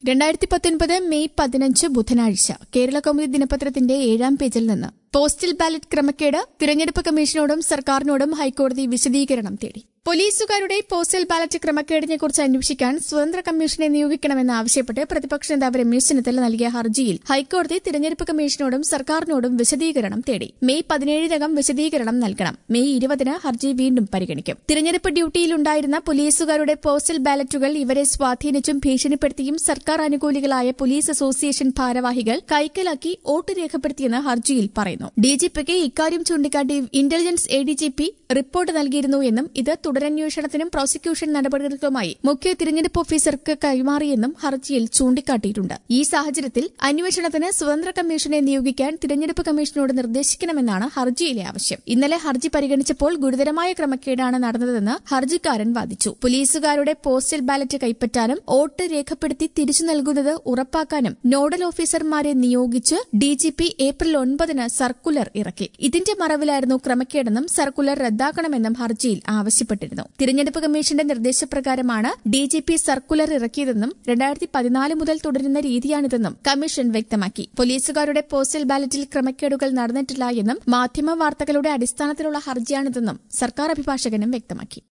രണ്ടായിരത്തി പത്തൊൻപത് മെയ് പതിനഞ്ച് ബുധനാഴ്ച കേരള കൗമുദി ദിനപത്രത്തിന്റെ ഏഴാം പേജിൽ നിന്ന് പോസ്റ്റൽ ബാലറ്റ് ക്രമക്കേട് തിരഞ്ഞെടുപ്പ് കമ്മീഷനോടും സർക്കാരിനോടും ഹൈക്കോടതി വിശദീകരണം തേടി പോലീസുകാരുടെ പോസ്റ്റൽ ബാലറ്റ് ക്രമക്കേടിനെക്കുറിച്ച് അന്വേഷിക്കാൻ സ്വതന്ത്ര കമ്മീഷനെ നിയോഗിക്കണമെന്ന് ആവശ്യപ്പെട്ട് പ്രതിപക്ഷ നേതാവ് രമേശ് ചെന്നിത്തല നൽകിയ ഹർജിയിൽ ഹൈക്കോടതി തിരഞ്ഞെടുപ്പ് കമ്മീഷനോടും സർക്കാരിനോടും വിശദീകരണം തേടി മെയ് പതിനേഴിനകം വിശദീകരണം നൽകണം മെയ് ഇരുപതിന് ഹർജി വീണ്ടും പരിഗണിക്കും തിരഞ്ഞെടുപ്പ് ഡ്യൂട്ടിയിലുണ്ടായിരുന്ന പോലീസുകാരുടെ പോസ്റ്റൽ ബാലറ്റുകൾ ഇവരെ സ്വാധീനിച്ചും ഭീഷണിപ്പെടുത്തിയും സർക്കാർ അനുകൂലികളായ പോലീസ് അസോസിയേഷൻ ഭാരവാഹികൾ കൈക്കലാക്കി വോട്ട് രേഖപ്പെടുത്തിയെന്ന് ഹർജിയിൽ പറയുന്നു ഡിജിപിക്ക് ഇക്കാര്യം ചൂണ്ടിക്കാട്ടി ഇന്റലിജൻസ് എഡിജിപി റിപ്പോർട്ട് നൽകിയിരുന്നു എന്നും ഇത് തുടരന്വേഷണത്തിനും പ്രോസിക്യൂഷൻ നടപടികൾക്കുമായി മുഖ്യ തിരഞ്ഞെടുപ്പ് ഓഫീസർക്ക് കൈമാറിയെന്നും ഹർജിയിൽ ചൂണ്ടിക്കാട്ടിയിട്ടുണ്ട് ഈ സാഹചര്യത്തിൽ അന്വേഷണത്തിന് സ്വതന്ത്ര കമ്മീഷനെ നിയോഗിക്കാൻ തിരഞ്ഞെടുപ്പ് കമ്മീഷനോട് നിർദ്ദേശിക്കണമെന്നാണ് ഹർജിയിലെ ആവശ്യം ഇന്നലെ ഹർജി പരിഗണിച്ചപ്പോൾ ഗുരുതരമായ ക്രമക്കേടാണ് നടന്നതെന്ന് ഹർജിക്കാരൻ വാദിച്ചു പോലീസുകാരുടെ പോസ്റ്റൽ ബാലറ്റ് കൈപ്പറ്റാനും വോട്ട് രേഖപ്പെടുത്തി തിരിച്ചു നൽകുന്നത് ഉറപ്പാക്കാനും നോഡൽ ഓഫീസർമാരെ നിയോഗിച്ച് ഡിജിപി ഏപ്രിൽ ഒൻപതിന് സർക്കുലർ ഇറക്കി ഇതിന്റെ മറവിലായിരുന്നു ക്രമക്കേടെന്നും സർക്കുലർ റദ്ദാക്കണമെന്നും ഹർജിയിൽ ആവശ്യപ്പെട്ടിരുന്നു തിരഞ്ഞെടുപ്പ് കമ്മീഷന്റെ നിർദ്ദേശപ്രകാരമാണ് ഡിജിപി സർക്കുലർ ഇറക്കിയതെന്നും രണ്ടായിരത്തി പതിനാല് മുതൽ തുടരുന്ന രീതിയാണിതെന്നും കമ്മീഷൻ വ്യക്തമാക്കി പോലീസുകാരുടെ പോസ്റ്റൽ ബാലറ്റിൽ ക്രമക്കേടുകൾ നടന്നിട്ടില്ല എന്നും മാധ്യമ വാർത്തകളുടെ അടിസ്ഥാനത്തിലുള്ള ഹർജിയാണിതെന്നും സർക്കാർ അഭിഭാഷകനും വ്യക്തമാക്കി